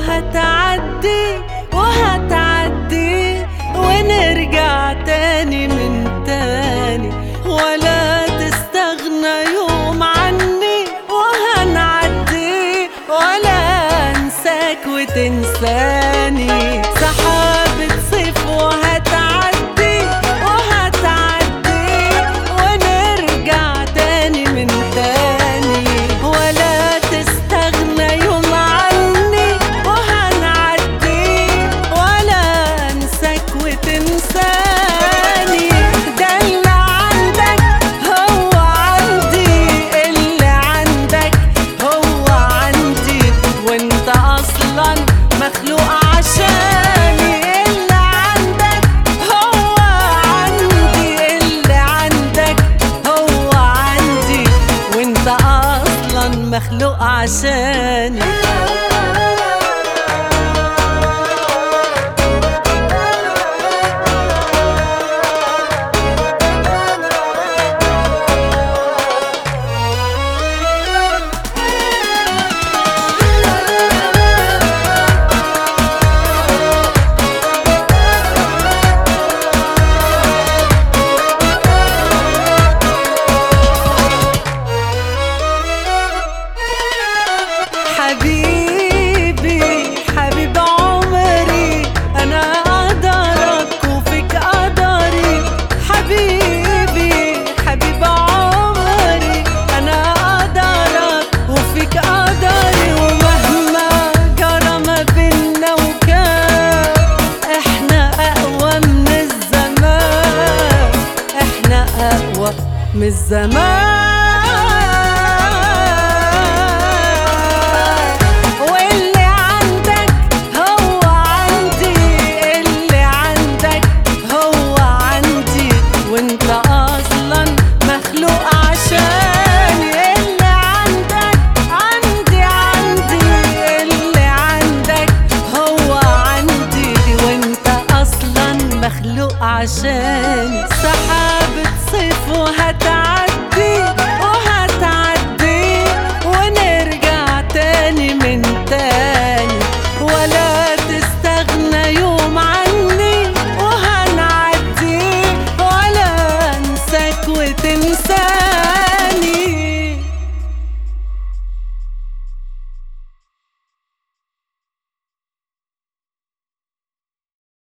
وهتعدي وهتعدي ونرجع تاني من تاني ولا تستغنى يوم عني وهنعدي ولا انساك وتنساني سحابة صيف وهتعدي وهتعدي ونرجع تاني من تاني ولا تستغنى يوم عني وهنعدي ولا انساك وتنساني ده اللي عندك هو عندي اللي عندك هو عندي وانت اصلا مخلوق عشاني اللي عندك هو عندي اللي عندك هو عندي وانت اصلا مخلوق عشاني حبيبي حبيب عمري انا قدرك وفيك قدري حبيبي حبيب عمري انا قدرك وفيك قدري ومهما جرى ما بينا وكان احنا اقوى من الزمان احنا اقوى من الزمان واللي عندك هو عندي اللي عندك هو عندي وانت اصلا مخلوق عشاني اللي عندك عندي عندي اللي عندك هو عندي وانت اصلا مخلوق عشاني سحاب